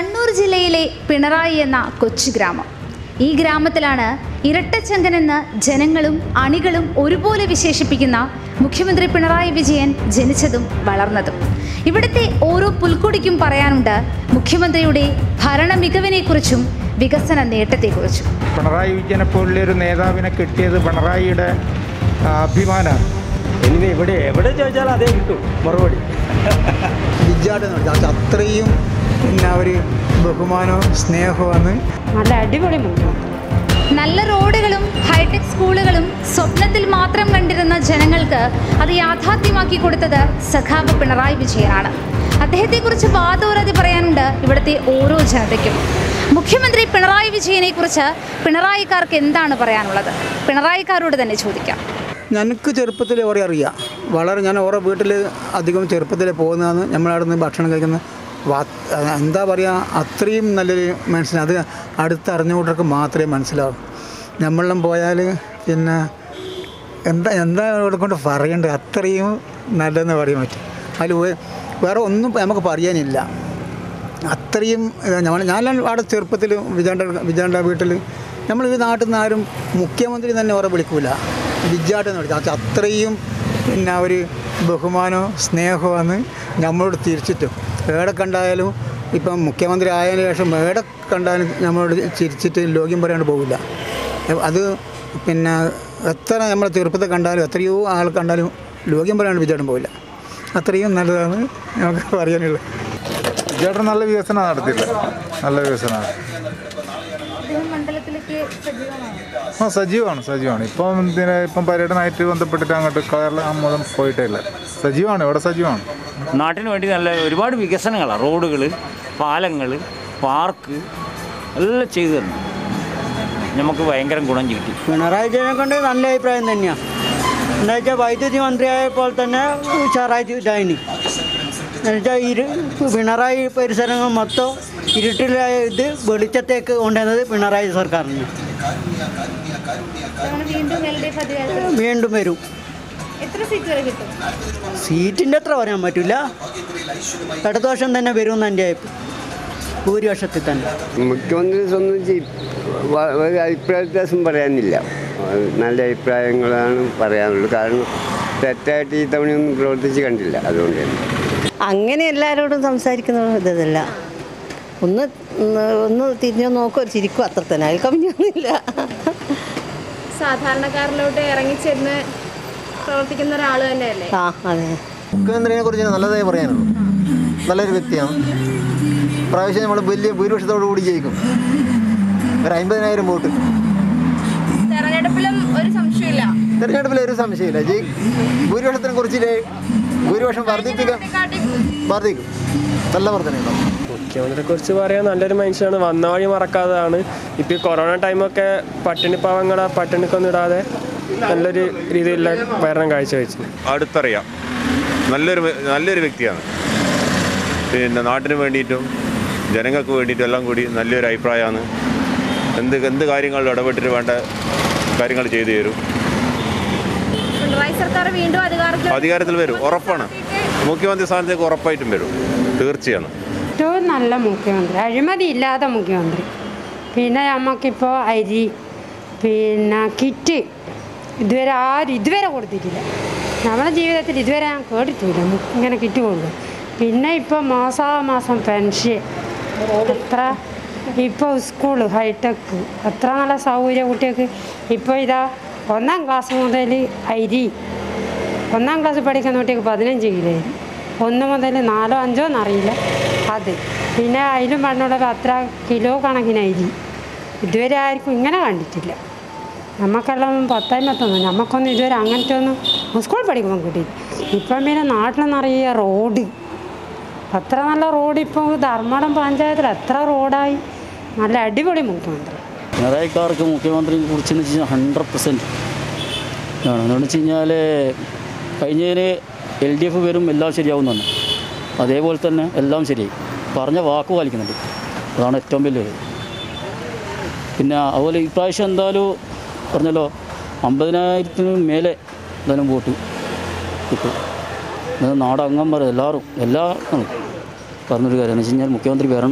കണ്ണൂർ ജില്ലയിലെ പിണറായി എന്ന കൊച്ചു ഗ്രാമം ഈ ഗ്രാമത്തിലാണ് ഇരട്ടച്ചങ്കനെന്ന് ജനങ്ങളും അണികളും ഒരുപോലെ വിശേഷിപ്പിക്കുന്ന മുഖ്യമന്ത്രി പിണറായി വിജയൻ ജനിച്ചതും വളർന്നതും ഇവിടുത്തെ ഓരോ പുൽക്കൊടിക്കും പറയാനുണ്ട് മുഖ്യമന്ത്രിയുടെ ഭരണ മികവിനെക്കുറിച്ചും വികസന നേട്ടത്തെക്കുറിച്ചും പിണറായി വിജയനെ പോലുള്ള ഒരു നേതാവിനെ കിട്ടിയത് പിണറായിയുടെ ആ, അഭിമാനമാണ് ഇനി ഇവിടെ എവിടെ ചോദിച്ചാലും അതേ കിട്ടും മറുപടി വിജയാട്ട് അത് അത്രയും പിന്നെ ഒരു ബഹുമാനവും സ്നേഹമാണ് നല്ല അടിപൊളി മുഖ്യമന്ത്രി നല്ല റോഡുകളും ഹൈടെക് സ്കൂളുകളും സ്വപ്നത്തിൽ മാത്രം കണ്ടിരുന്ന ജനങ്ങൾക്ക് അത് യാഥാർത്ഥ്യമാക്കി കൊടുത്തത് സഖാവ് പിണറായി വിജയനാണ് അദ്ദേഹത്തെക്കുറിച്ച് വാതോരാതെ പറയാനുണ്ട് ഇവിടുത്തെ ഓരോ ജനതയ്ക്കും മുഖ്യമന്ത്രി പിണറായി വിജയനെ കുറിച്ച് പിണറായിക്കാർക്ക് എന്താണ് പറയാനുള്ളത് പിണറായിക്കാരോട് തന്നെ ചോദിക്കാം ഞങ്ങൾക്ക് ചെറുപ്പത്തിൽ ഓരോ അറിയാം വളരെ ഞാൻ ഓരോ വീട്ടിൽ അധികം ചെറുപ്പത്തിൽ പോകുന്നതാണ് നമ്മളവിടെ നിന്ന് ഭക്ഷണം കഴിക്കുന്ന വാ- എന്താ പറയുക അത്രയും നല്ലൊരു മനുഷ്യൻ അത് അടുത്തറിഞ്ഞുകൊണ്ടൊക്കെ മാത്രമേ മനസ്സിലാവൂ നമ്മളെല്ലാം പോയാൽ പിന്നെ എന്താ എന്താ ഇവിടെ കൊണ്ട് പറയണ്ടത് അത്രയും നല്ലതെന്ന് പറയാൻ പറ്റും അതിൽ വേ- വേറെ ഒന്നും നമുക്ക് പറയാനില്ല അത്രയും ഇതാ ഞങ്ങൾ ഞാനെല്ലാം അവിടെ ചെറുപ്പത്തിൽ വിജാണ്ട വിജാണ്ട വീട്ടിൽ നമ്മൾ ഈ നാട്ടിൽ നിന്ന് ആരും മുഖ്യമന്ത്രി തന്നെ ഓരെ വിളിക്കൂല വിജാട്ട് എന്ന് വിളിക്കുക അത് അത്രയും പിന്നെ ഒരു ബഹുമാനവും സ്നേഹമാണ് നമ്മളോട് തിരിച്ചിട്ടും എവിടെ കണ്ടായാലും ഇപ്പം മുഖ്യമന്ത്രി ആയതിനു ശേഷം എവിടെ കണ്ടാലും നമ്മളോട് ചിരിച്ചിട്ട് ലോഗ്യം പറയാണ്ട് പോകില്ല അത് പിന്നെ എത്ര നമ്മളെ ചെറുപ്പത്തെ കണ്ടാലും എത്രയോ ആൾ കണ്ടാലും ലോഗ്യം പറയാണ്ട് വിജാട്ടും പോകില്ല അത്രയും നല്ലതാണ് നമുക്ക് പറയാനുള്ളത് വിജയേട്ടൻ നല്ല വികസനം നടത്തിയില്ല നല്ല വികസനമാണ് ആ സജീവമാണ് സജീവമാണ് ഇപ്പം ഇതിന് ഇപ്പം പര്യടനമായിട്ട് ബന്ധപ്പെട്ടിട്ട് അങ്ങോട്ട് കേരളം മുഴുവൻ പോയിട്ടേ ഇല്ല സജീവമാണ് ഇവിടെ സജീവമാണ് നാട്ടിന് വേണ്ടി നല്ല ഒരുപാട് വികസനങ്ങളാണ് റോഡുകൾ പാലങ്ങൾ പാർക്ക് എല്ലാം ചെയ്തു തന്നു നമുക്ക് ഭയങ്കര ഗുണം കിട്ടി പിണറായി വിജയനെ കൊണ്ട് നല്ല അഭിപ്രായം തന്നെയാണ് എന്താ വെച്ചാൽ വൈദ്യുതി മന്ത്രിയായപ്പോൾ തന്നെ ഉഷാറായി ഇതായിനി എന്നുവെച്ചാൽ ഇരു പിണറായി പരിസരങ്ങൾ മൊത്തം ഇരുട്ടിലായ ഇത് വെളിച്ചത്തേക്ക് കൊണ്ടുവന്നത് പിണറായി സർക്കാരിന് വീണ്ടും വരും സീറ്റിൻ്റെ അത്ര പറയാൻ പറ്റില്ല അടുത്ത വർഷം തന്നെ വരുമെന്ന് എൻ്റെ ഭൂരിപക്ഷത്തിൽ തന്നെ മുഖ്യമന്ത്രി സംബന്ധിച്ച് വ- ഒരു അഭിപ്രായ വ്യത്യാസം പറയാനില്ല അത് നല്ല അഭിപ്രായങ്ങളാണ് പറയാനുള്ളത് കാരണം തെറ്റായിട്ട് ഈ തവണയൊന്നും പ്രവർത്തിച്ച് കണ്ടില്ല അതുകൊണ്ട് തന്നെ അങ്ങനെ എല്ലാവരോടും സംസാരിക്കുന്ന ഇതല്ല ഒന്ന് ഒന്ന് തിരിഞ്ഞു നോക്കും ചിരിക്കും അത്ര തന്നെ അതിൽ കവിഞ്ഞൊന്നുമില്ല സാധാരണക്കാരിലോട്ട് ഇറങ്ങിച്ചെന്ന് പ്രവർത്തിക്കുന്ന ഒരാൾ തന്നെയല്ലേ ആ അതെ മുഖ്യമന്ത്രിനെ കുറിച്ച് നല്ലതായി പറയാനുള്ളൂ നല്ലൊരു വ്യക്തിയാണ് പ്രാവശ്യം നമ്മൾ വലിയ ഭൂരിപക്ഷത്തോടു കൂടി ജയിക്കും ഒരു അമ്പതിനായിരം വോട്ട് തെരഞ്ഞെടുപ്പിലും ഒരു സംശയമില്ല തെരഞ്ഞെടുപ്പിൽ ഒരു സംശയമില്ല ജയി ഭൂരിപക്ഷത്തിനെ കുറിച്ച് ഭൂരിപക്ഷം വർദ്ധിപ്പിക്കാൻ വർദ്ധിക്കും നല്ല വർധനയുണ്ടാവും മുഖ്യമന്ത്രിയെ കുറിച്ച് പറയാൻ നല്ലൊരു മനുഷ്യനാണ് വന്ന വഴി മറക്കാത്തതാണ് ഇപ്പോൾ ഈ കൊറോണ ടൈമൊക്കെ പട്ടിണി പാവങ്ങളെ പട്ടിണിക്കൊന്നും ഇടാതെ നല്ലൊരു രീതിയിലുള്ള ഭരണം കാഴ്ചവെച്ചു അടുത്തറിയാം നല്ലൊരു നല്ലൊരു വ്യക്തിയാണ് പിന്നെ നാട്ടിന് വേണ്ടിയിട്ടും ജനങ്ങൾക്ക് വേണ്ടിയിട്ടും എല്ലാം കൂടി നല്ലൊരു അഭിപ്രായമാണ് എന്ത് എന്ത് കാര്യങ്ങളിലും ഇടപെട്ടിട്ട് വേണ്ട കാര്യങ്ങൾ ചെയ്തു തരും പിണറായി സർക്കാർ വീണ്ടും അധികാരത്തിൽ അധികാരത്തിൽ വരും ഉറപ്പാണ് മുഖ്യമന്ത്രി സ്ഥാനത്തേക്ക് ഉറപ്പായിട്ടും വരും തീർച്ചയാണ് ഏറ്റവും നല്ല മുഖ്യമന്ത്രി അഴിമതി ഇല്ലാത്ത മുഖ്യമന്ത്രി പിന്നെ നമുക്കിപ്പോൾ അരി പിന്നെ കിറ്റ് ഇതുവരെ ആരും ഇതുവരെ കൊടുത്തിട്ടില്ല നമ്മുടെ ജീവിതത്തിൽ ഇതുവരെ ഞാൻ കേട്ടിട്ടില്ല മു- ഇങ്ങനെ കിറ്റ് കൊടുക്കും പിന്നെ ഇപ്പോൾ മാസാമാസം പെൻഷൻ എത്ര ഇപ്പോൾ സ്കൂൾ ഹൈടെക് എത്ര നല്ല സൗകര്യം കുട്ടികൾക്ക് ഇപ്പോൾ ഇതാ ഒന്നാം ക്ലാസ് മുതൽ അരി ഒന്നാം ക്ലാസ് പഠിക്കുന്ന കുട്ടിക്ക് പതിനഞ്ച് കിലോ ഒന്ന് മുതൽ നാലോ അഞ്ചോ എന്നറിയില്ല അത് പിന്നെ അതിലും മണ്ണുള്ളത് അത്ര കിലോ കണക്കിന് അരി ഇതുവരെ ആർക്കും ഇങ്ങനെ കണ്ടിട്ടില്ല നമുക്കെല്ലാം പത്തായിരത്തൊന്നും നമുക്കൊന്നും ഇതുവരെ അങ്ങനത്തെ ഒന്നും സ്കൂളിൽ പഠിക്കുമ്പോൾ കിട്ടി ഇപ്പം പിന്നെ നാട്ടിൽ നിറയെ റോഡ് അത്ര നല്ല റോഡ് ഇപ്പോൾ ധർമ്മടം പഞ്ചായത്തിൽ എത്ര റോഡായി നല്ല അടിപൊളി മുഖ്യമന്ത്രി പിണറായിക്കാർക്ക് മുഖ്യമന്ത്രിയെ കുറിച്ച് വെച്ച് കഴിഞ്ഞാൽ ഹൺഡ്രഡ് പെർസെൻറ്റ് ആണ് എന്താണെന്ന് വെച്ച് കഴിഞ്ഞാൽ കഴിഞ്ഞതിന് എൽ ഡി എഫ് വരും എല്ലാം ശരിയാവുന്നതാണ് അതേപോലെ തന്നെ എല്ലാം ശരിയായി പറഞ്ഞ വാക്ക് പാലിക്കുന്നുണ്ട് അതാണ് ഏറ്റവും വലിയ ഇത്. പിന്നെ അതുപോലെ ഇപ്രാവശ്യം എന്തായാലും പറഞ്ഞല്ലോ അമ്പതിനായിരത്തിന് മേലെ എന്തായാലും വോട്ട് കിട്ടും ഇത് നാടങ്ങം പറയും എല്ലാവരും എല്ലാ പറഞ്ഞൊരു കാര്യം എന്ന് വെച്ച് കഴിഞ്ഞാൽ മുഖ്യമന്ത്രി വരണം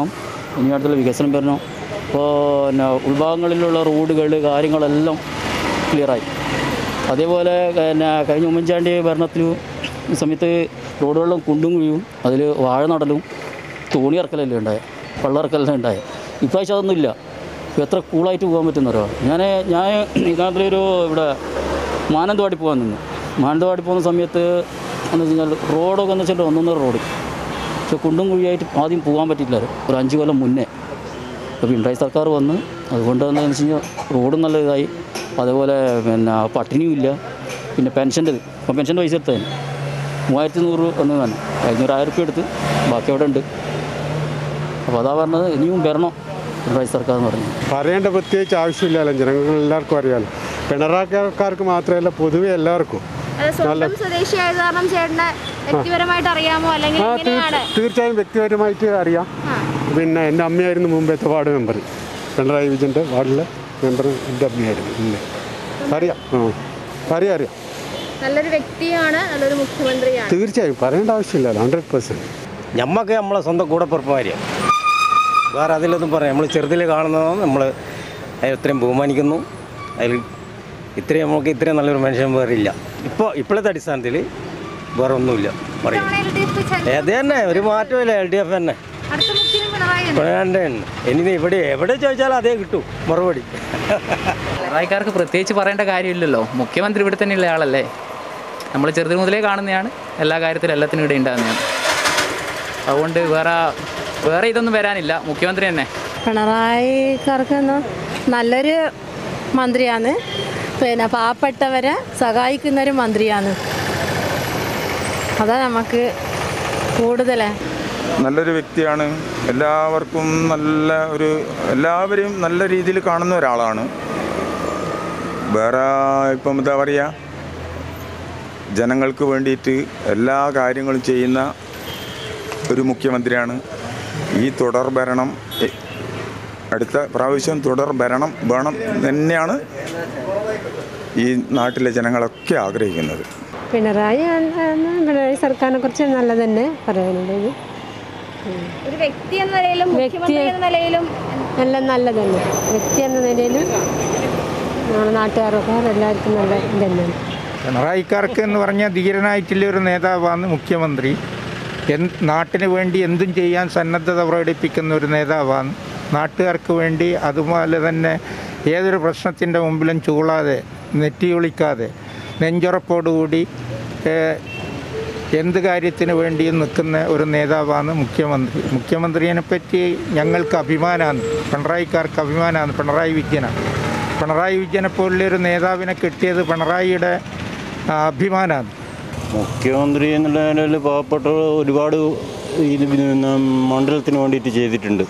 ഇനി അടുത്തുള്ള വികസനം വരണം ഇപ്പോൾ പിന്നെ ഉൾഭാഗങ്ങളിലുള്ള റോഡുകൾ കാര്യങ്ങളെല്ലാം ക്ലിയറായി അതേപോലെ പിന്നെ കഴിഞ്ഞ ഉമ്മൻചാണ്ടി ഭരണത്തിൽ സമയത്ത് റോഡുകളിലും കുണ്ടും കുഴിയും അതിൽ വാഴ നടലും തോണി ഇറക്കലല്ലേ ഉണ്ടായത് വെള്ളം ഇറക്കലല്ലേ ഉണ്ടായത് ഇപ്രാവശ്യം അതൊന്നുമില്ല ഇപ്പോൾ എത്ര കൂളായിട്ട് പോകാൻ പറ്റുന്നവരോ ഞാൻ ഞാൻ ഇതിനകത്തൊരു ഇവിടെ മാനന്തവാടി പോകാൻ നിന്നു മാനന്തവാടി പോകുന്ന സമയത്ത് എന്ന് വെച്ച് കഴിഞ്ഞാൽ റോഡൊക്കെ എന്ന് വെച്ചാൽ ഒന്നൊന്നര റോഡ് പക്ഷെ കുണ്ടും കുഴിയായിട്ട് ആദ്യം പോകാൻ പറ്റിയില്ല ഒരു അഞ്ച് കൊല്ലം മുന്നേ അപ്പോൾ പിണറായി സർക്കാർ വന്ന് അതുകൊണ്ട് എന്താണെന്ന് വെച്ച് കഴിഞ്ഞാൽ റോഡും നല്ല ഇതായി അതേപോലെ പിന്നെ പട്ടിണിയും ഇല്ല പിന്നെ പെൻഷൻ്റെ ഇപ്പം പെൻഷൻ്റെ പൈസ എടുത്തതിന് മൂവായിരത്തി നൂറ് ഒന്ന് തന്നെ കഴിഞ്ഞ ഒരു ആയിരം റുപ്യ എടുത്ത് ബാക്കി അവിടെ ഉണ്ട് അപ്പോൾ അതാ പറഞ്ഞത് ഇനിയും വരണം പിണറായി സർക്കാർ എന്ന് പറഞ്ഞു പറയേണ്ട പ്രത്യേകിച്ച് ആവശ്യമില്ലല്ലോ ജനങ്ങൾ എല്ലാവർക്കും അറിയാലോ പിണറാക്കാർക്ക് മാത്രമല്ല പൊതുവെ എല്ലാവർക്കും അത് സ്വന്തം സ്വദേശിയായത് കാരണം ചേട്ടനെ വ്യക്തിപരമായിട്ട് അറിയാമോ അല്ലെങ്കിൽ ആ എങ്ങനെയാണ് തീർ- തീർച്ചയായും വ്യക്തിപരമായിട്ട് അറിയാം പിന്നെ എൻ്റെ അമ്മയായിരുന്നു മുമ്പത്തെ വാർഡ് മെമ്പർ പിണറായി വിജയൻ്റെ വാർഡിലെ മെമ്പർ എൻ്റെ അമ്മയായിരുന്നു ഇല്ലേ അറിയാം ആ അറിയാം അറിയാം നല്ലൊരു വ്യക്തിയാണ് നല്ലൊരു മുഖ്യമന്ത്രിയാണ് തീർച്ചയായും പറയേണ്ട ആവശ്യമില്ലല്ലോ ഹൺഡ്രഡ് പെർസെൻറ്റ് ഞമ്മക്ക് നമ്മളെ സ്വന്തം കൂടപ്പിറപ്പുമാരിയാണ് വേറെ അതിലൊന്നും പറയാം നമ്മൾ ചെറുതിൽ കാണുന്നതാണ് നമ്മൾ ഇത്രയും ബഹുമാനിക്കുന്നു അതിൽ ഇത്രയും നമുക്ക് ഇത്രയും നല്ലൊരു മനുഷ്യൻ വേറെ ഇല്ല ഇപ്പോൾ ഇപ്പോഴത്തെ അടിസ്ഥാനത്തിൽ വേറെ ഒന്നുമില്ല പറയും അത് തന്നെ ഒരു മാറ്റമില്ല എൽ ഡി എഫ് തന്നെ അടുത്ത മുഖ്യം പിണറായി തന്നെ. പിണറായി തന്നെ ഇനി ഇവിടെ എവിടെ ചോദിച്ചാലും അതേ കിട്ടൂ മറുപടി പിണറായിക്കാർക്ക് പ്രത്യേകിച്ച് പറയേണ്ട കാര്യമില്ലല്ലോ മുഖ്യമന്ത്രി ഇവിടെ തന്നെയുള്ള ആളല്ലേ നമ്മൾ ചെറുതിന് മുതലേ കാണുന്നതാണ് എല്ലാ കാര്യത്തിലും എല്ലാത്തിനും ഇവിടെ ഉണ്ടാകുന്നതാണ് അതുകൊണ്ട് വേറെ വേറെ ഇതൊന്നും വരാനില്ല മുഖ്യമന്ത്രി തന്നെ പിണറായിക്കാർക്ക് നല്ലൊരു മന്ത്രിയാണ് പിന്നെ പാവപ്പെട്ടവരെ സഹായിക്കുന്നൊരു മന്ത്രിയാണ് അതാ നമുക്ക് കൂടുതൽ നല്ലൊരു വ്യക്തിയാണ് എല്ലാവർക്കും നല്ല ഒരു എല്ലാവരെയും നല്ല രീതിയിൽ കാണുന്ന ഒരാളാണ് വേറെ ഇപ്പം എന്താ പറയുക ജനങ്ങൾക്ക് വേണ്ടിയിട്ട് എല്ലാ കാര്യങ്ങളും ചെയ്യുന്ന ഒരു മുഖ്യമന്ത്രിയാണ് ഈ തുടർ ഭരണം എ- അടുത്ത പ്രാവശ്യം തുടർ ഭരണം വേണം തന്നെയാണ് ഈ നാട്ടിലെ ജനങ്ങളൊക്കെ ആഗ്രഹിക്കുന്നത് പിണറായി ആണ് പിണറായി സർക്കാരിനെ കുറിച്ച് നല്ല തന്നെ പറയാനുള്ളത് ഒരു വ്യക്തി എന്ന നിലയിലും മുഖ്യമന്ത്രി എന്ന നിലയിലും എല്ലാം നല്ല തന്നെ വ്യക്തി എന്ന നിലയിലും നമ്മുടെ നാട്ടുകാരൊക്കെ എല്ലാവർക്കും നല്ല ഇത് തന്നെയാണ് പിണറായിക്കാർക്ക് എന്ന് പറഞ്ഞാൽ ധീരനായിട്ടുള്ള ഒരു നേതാവാണ് മുഖ്യമന്ത്രി എൻ നാട്ടിന് വേണ്ടി എന്തും ചെയ്യാൻ സന്നദ്ധത പ്രകടിപ്പിക്കുന്ന ഒരു നേതാവാണ് നാട്ടുകാർക്ക് വേണ്ടി അതുപോലെ തന്നെ ഏതൊരു പ്രശ്നത്തിൻ്റെ മുമ്പിലും ചൂളാതെ നെറ്റിയൊളിക്കാതെ നെഞ്ചുറപ്പോടുകൂടി ഏഹ്, എന്ത് കാര്യത്തിന് വേണ്ടിയും നിൽക്കുന്ന ഒരു നേതാവാണ് മുഖ്യമന്ത്രി മുഖ്യമന്ത്രിയെ പറ്റി ഞങ്ങൾക്ക് അഭിമാനമാണ് പിണറായിക്കാർക്ക് അഭിമാനമാണ് പിണറായി വിജയനാണ് പിണറായി വിജയനെ പോലുള്ള ഒരു നേതാവിനെ കിട്ടിയത് പിണറായിയുടെ ആ, അഭിമാനമാണ് മുഖ്യമന്ത്രി എന്നുള്ള നിലയിൽ പാവപ്പെട്ട ഒരുപാട് ഇത് പിന്നെ മണ്ഡലത്തിന് വേണ്ടിയിട്ട് ചെയ്തിട്ടുണ്ട്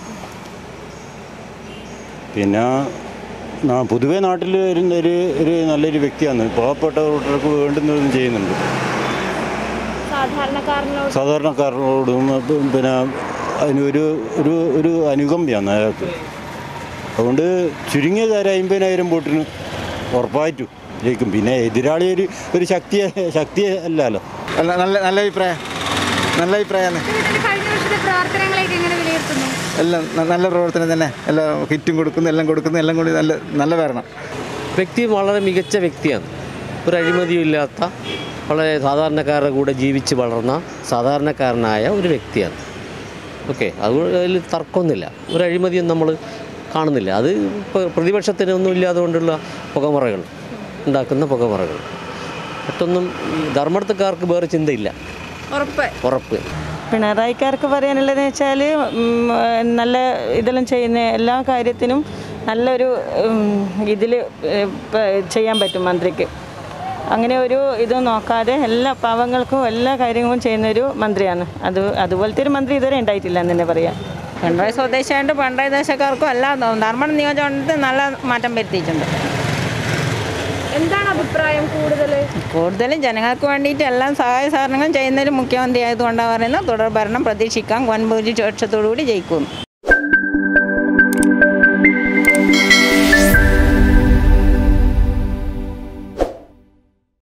പിന്നെ നാ- പൊതുവേ നാട്ടിൽ വരുന്ന ഒരു ഒരു നല്ലൊരു വ്യക്തിയാണ് പാവപ്പെട്ടവർക്ക് വേണ്ടുന്നതും ചെയ്യുന്നുണ്ട് സാധാരണക്കാരനോട് സാധാരണക്കാരോടും അപ്പം പിന്നെ അതിനൊരു ഒരു ഒരു അനുകമ്പയാണ് അയാൾക്ക് അതുകൊണ്ട് ചുരുങ്ങിയത് ഒരു അമ്പതിനായിരം വോട്ടിന് ഉറപ്പായിട്ടും ജയിക്കും പിന്നെ എതിരാളി ഒരു ഒരു ശക്തി ശക്തി അല്ലല്ലോ നല്ല നല്ല നല്ല അഭിപ്രായം നല്ല അഭിപ്രായമാണ് ഇതിന്റെ കഴിഞ്ഞ വർഷത്തെ പ്രവർത്തനങ്ങളെയൊക്കെ എങ്ങനെ വിലയിരുത്തുന്നു എല്ലാം ന- നല്ല പ്രവർത്തനം തന്നെ എല്ലാം ഹിറ്റും കൊടുക്കുന്നു എല്ലാം കൊടുക്കുന്നു എല്ലാം കൂടി നല്ല നല്ല വരണം വ്യക്തി വളരെ മികച്ച വ്യക്തിയാണ് ഒരു അഴിമതിയും ഇല്ലാത്ത വളരെ സാധാരണക്കാരുടെ കൂടെ ജീവിച്ച് വളർന്ന സാധാരണക്കാരനായ ഒരു വ്യക്തിയാണ് ഓക്കെ അതുകൊണ്ട് അതിൽ തർക്കമൊന്നുമില്ല ഒരു അഴിമതിയും നമ്മൾ കാണുന്നില്ല അത് ഇപ്പോൾ പ്രതിപക്ഷത്തിനൊന്നും ഇല്ലാതെ കൊണ്ടുള്ള പുകമറകൾ ഉണ്ടാക്കുന്ന പുകമറകൾ മറ്റൊന്നും ഈ ധർമ്മടത്തുകാർക്ക് വേറെ ചിന്തയില്ല ഉറപ്പ് ഉറപ്പ് പിണറായിക്കാർക്ക് പറയാനുള്ളതെന്ന് വെച്ചാൽ നല്ല ഇതെല്ലാം ചെയ്യുന്ന എല്ലാ കാര്യത്തിനും നല്ലൊരു ഇതിൽ ചെയ്യാൻ പറ്റും മന്ത്രിക്ക് അങ്ങനെ ഒരു ഇത് നോക്കാതെ എല്ലാ പാവങ്ങൾക്കും എല്ലാ കാര്യങ്ങളും ചെയ്യുന്ന ഒരു മന്ത്രിയാണ് അത് അതുപോലത്തെ ഒരു മന്ത്രി ഇതുവരെ ഉണ്ടായിട്ടില്ല എന്ന് തന്നെ പറയാം പിണറായി സ്വദേശമായിട്ട് പിണറായി ദേശക്കാർക്കും എല്ലാം ധർമ്മടം നിയോജകമണ്ഡലത്തിൽ നല്ല മാറ്റം വരുത്തിയിട്ടുണ്ട് എന്താണ് അഭിപ്രായം കൂടുതൽ കൂടുതലും ജനങ്ങൾക്ക് വേണ്ടിയിട്ട് എല്ലാം സഹായ സഹകരണങ്ങളും ചെയ്യുന്നൊരു മുഖ്യമന്ത്രി ആയതുകൊണ്ടാണ് പറയുന്നത് തുടർ ഭരണം പ്രതീക്ഷിക്കാം വൻ ഭൂരിപക്ഷത്തോടു കൂടി ജയിക്കും